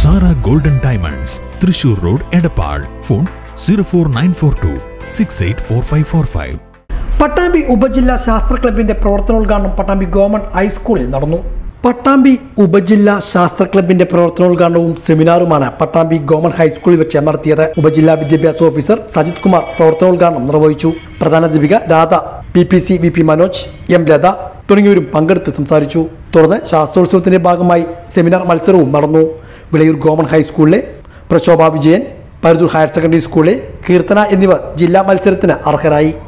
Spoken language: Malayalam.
Sara golden diamonds Thrissur road Edappal phone zero four nine four two six eight four five four five Pattambi ഉപജില്ലാ ശാസ്ത്ര ക്ലബിന്റെ പ്രവർത്തനോദ്ഘാടനം പട്ടാമ്പി ഗവൺമെന്റ് ഹൈസ്കൂളിൽ നടന്നു പട്ടാമ്പി ഉപജില്ലാ ശാസ്ത്ര ക്ലബിന്റെ പ്രവർത്തനോദ്ഘാടനവും സെമിനാറുമാണ് പട്ടാമ്പി ഗവൺമെന്റ് ഹൈസ്കൂളിൽ വെച്ച് നടത്തിയത് ഉപജില്ലാ വിദ്യാഭ്യാസ ഓഫീസർ സജിത് കുമാർ പ്രവർത്തനോദ്ഘാടനം നിർവഹിച്ചു പ്രധാന Deepika Radha P P C V P Manoj M Latha തുടങ്ങിയവരും പങ്കെടുത്ത് സംസാരിച്ചു തുടർന്ന് ശാസ്ത്രോത്സവത്തിന്റെ ഭാഗമായി സെമിനാർ മത്സരവും നടന്നു വിളയൂർ ഗവൺമെന്റ് ഹൈസ്കൂളിലെ പ്രശോഭ വിജയൻ പരുതൂർ ഹയർ സെക്കൻഡറി സ്കൂളിലെ കീർത്തന എന്നിവർ ജില്ലാ മത്സരത്തിന് അർഹരായി